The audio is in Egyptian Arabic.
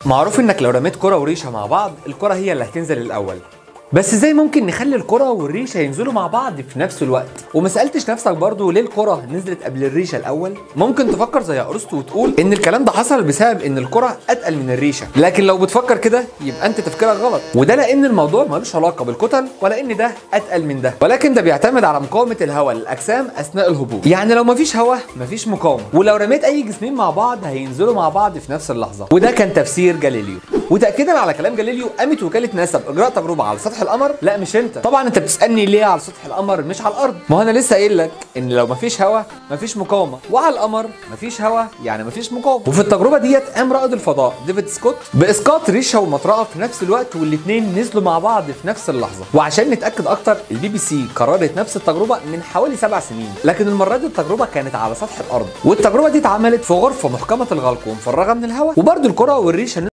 معروف انك لو رميت كرة وريشة مع بعض الكرة هي اللي هتنزل الاول بس ازاي ممكن نخلي الكرة والريشة ينزلوا مع بعض في نفس الوقت وما سألتش نفسك برضو ليه الكرة نزلت قبل الريشة الاول ممكن تفكر زي ارسطو وتقول ان الكلام ده حصل بسبب ان الكرة اتقل من الريشة لكن لو بتفكر كده يبقى انت تفكيرك غلط وده لان الموضوع ملوش علاقة بالكتل ولا ان ده اتقل من ده ولكن ده بيعتمد على مقاومة الهواء للاجسام اثناء الهبوط يعني لو مفيش هواء مفيش مقاومة ولو رميت اي جسمين مع بعض هينزلوا مع بعض في نفس اللحظة وده كان تفسير جاليليو وتاكيدا على كلام جاليليو قامت وكاله ناسا باجراء تجربه على سطح القمر لا مش انت طبعا انت بتسالني ليه على سطح القمر مش على الارض ما هو انا لسه قايل لك ان لو مفيش هواء مفيش مقاومه وعلى القمر مفيش هواء يعني مفيش مقاومه وفي التجربه ديت قام رائد الفضاء ديفيد سكوت باسقاط ريشه ومطرقه في نفس الوقت والاثنين نزلوا مع بعض في نفس اللحظه وعشان نتاكد اكتر البي بي سي قررت نفس التجربه من حوالي سبع سنين لكن المره دي التجربه كانت على سطح الارض والتجربه دي اتعملت في غرفه محكمه الغلق ومفرغه من الهواء وبرده الكره والريشه